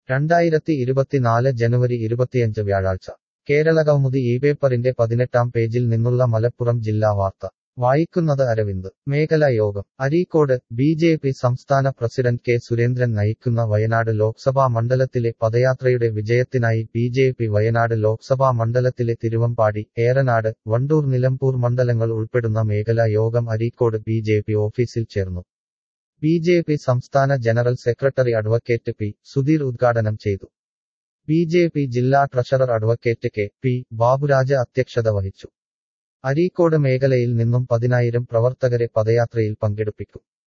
രണ്ടായിരത്തി ഇരുപത്തിനാല് ജനുവരി ഇരുപത്തിയഞ്ച് വ്യാഴാഴ്ച കേരളകൗമുദി ഈ പേപ്പറിന്റെ പതിനെട്ടാം പേജിൽ നിന്നുള്ള മലപ്പുറം ജില്ലാ വാർത്ത വായിക്കുന്നത് അരവിന്ദ് മേഖലാ യോഗം അരീക്കോട് ബി ജെ പി സംസ്ഥാന പ്രസിഡന്റ് കെ സുരേന്ദ്രൻ നയിക്കുന്ന വയനാട് ലോക്സഭാ മണ്ഡലത്തിലെ പദയാത്രയുടെ വിജയത്തിനായി B J P Wayanad Lok Sabha മണ്ഡലത്തിലെ തിരുവമ്പാടി ഏറനാട് വണ്ടൂർ നിലമ്പൂർ മണ്ഡലങ്ങൾ ഉൾപ്പെടുന്ന മേഖലാ യോഗം അരീക്കോട് ബി ജെ പി ഓഫീസിൽ ചേർന്നു ബി ജെ പി സംസ്ഥാന general secretary advocate P Sudheer ഉദ്ഘാടനം ചെയ്തു ബി ജെ പി ജില്ലാ treasurer advocate K P Baburaja അധ്യക്ഷത വഹിച്ചു അരീക്കോട് മേഖലയിൽ നിന്നും പതിനായിരം പ്രവർത്തകരെ പദയാത്രയിൽ പങ്കെടുപ്പിക്കും